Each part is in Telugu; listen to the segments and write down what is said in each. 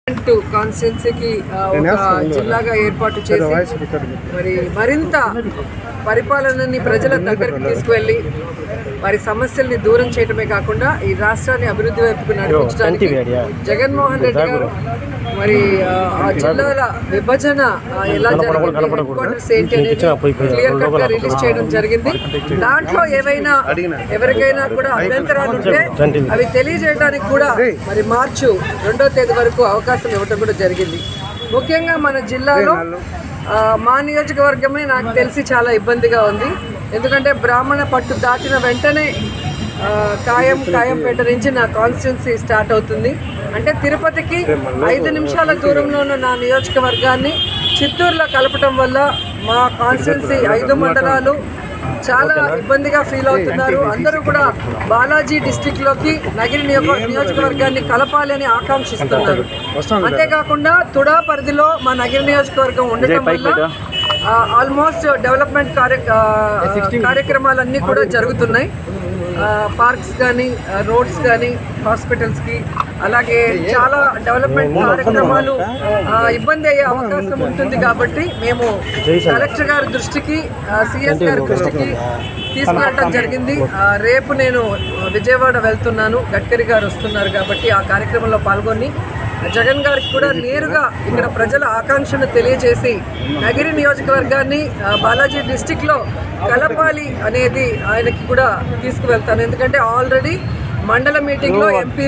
కాన్స్టిట్యున్సీకి ఒక జిల్లాగా ఏర్పాటు చేసి మరి మరింత పరిపాలనని ప్రజల దగ్గరికి తీసుకువెళ్ళి వారి సమస్యల్ని దూరం చేయడమే కాకుండా ఈ రాష్ట్రాన్ని అభివృద్ధి వైపుకు నడిపించడానికి జగన్మోహన్ రెడ్డి గారు మరి ఆ, ఆ జిల్లాల విభజన ఆ, ఎలా జరిగింది హెడ్ క్వార్టర్స్ ఏంటి అనేది క్లియర్ కట్ గా రిలీజ్ చేయడం జరిగింది దాంట్లో ఏవైనా ఎవరికైనా కూడా అభ్యంతరాలు ఉంటే అవి తెలియజేయడానికి కూడా మరి మార్చు రెండో తేదీ వరకు అవకాశం ఇవ్వడం కూడా జరిగింది ముఖ్యంగా మన జిల్లాలో ఆ, మా నియోజకవర్గమే నాకు తెలిసి చాలా ఇబ్బందిగా ఉంది ఎందుకంటే బ్రాహ్మణ పట్టు దాటిన వెంటనే ఆ, కాయం కాయంపేట నుంచి నా కాన్స్టిట్యున్సీ స్టార్ట్ అవుతుంది అంటే తిరుపతికి ఐదు నిమిషాల దూరంలో ఉన్న నా నియోజకవర్గాన్ని చిత్తూరులో కలపటం వల్ల మా కాన్స్టిట్యున్సీ ఐదు మండలాలు చాలా ఇబ్బందిగా ఫీల్ అవుతున్నారు అందరూ కూడా బాలాజీ డిస్టిక్ లోకి నగిరి నియోజక నియోజకవర్గాన్ని కలపాలి అని ఆకాంక్షిస్తున్నారు అంతేకాకుండా తుడా పరిధిలో మా నగిరి నియోజకవర్గం ఉండటం వల్ల ఆల్మోస్ట్ డెవలప్మెంట్ కార్య ఆ, కార్యక్రమాలన్నీ కూడా జరుగుతున్నాయి పార్క్స్ కానీ రోడ్స్ కానీ హాస్పిటల్స్కి అలాగే చాలా డెవలప్మెంట్ కార్యక్రమాలు ఆ, ఇబ్బంది అయ్యే అవకాశం ఉంటుంది కాబట్టి మేము కలెక్టర్ గారి దృష్టికి సిఎస్ గారి దృష్టికి తీసుకువెళ్ళడం జరిగింది ఆ, రేపు నేను విజయవాడ వెళ్తున్నాను గడ్కరీ గారు వస్తున్నారు కాబట్టి ఆ కార్యక్రమంలో పాల్గొని జగన్ గారికి కూడా నేరుగా ఇక్కడ ప్రజల ఆకాంక్షను తెలియజేసి నగిరి నియోజకవర్గాన్ని ఆ, బాలాజీ డిస్టిక్లో కలపాలి అనేది ఆయనకి కూడా తీసుకువెళ్తాను ఎందుకంటే ఆల్రెడీ మండల మీటింగ్ లో ఎంపీ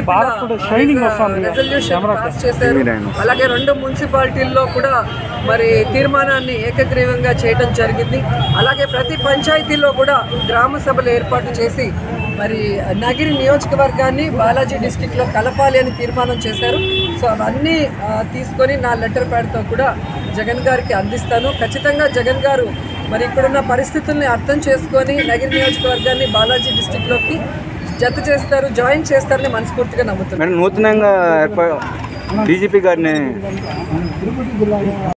రెజల్యూషన్ పాస్ చేశారు అలాగే రెండు మున్సిపాలిటీల్లో కూడా మరి తీర్మానాన్ని ఏకగ్రీవంగా చేయడం జరిగింది అలాగే ప్రతి పంచాయతీలో కూడా గ్రామ సభలు ఏర్పాటు చేసి మరి నగిరి నియోజకవర్గాన్ని బాలాజీ డిస్టిక్ లో కలపాలి అని తీర్మానం చేశారు సో అవన్నీ ఆ, తీసుకొని నా లెటర్ ప్యాడ్తో కూడా జగన్ గారికి అందిస్తాను ఖచ్చితంగా జగన్ గారు మరి ఇక్కడున్న పరిస్థితుల్ని అర్థం చేసుకొని నగిరి నియోజకవర్గాన్ని బాలాజీ డిస్టిక్లోకి జత చేస్తారు జాయిన్ చేస్తారని మనస్ఫూర్తిగా నమ్ముతున్నాను మేడం నూతనంగా ఏర్పా డీజీపీ గారిని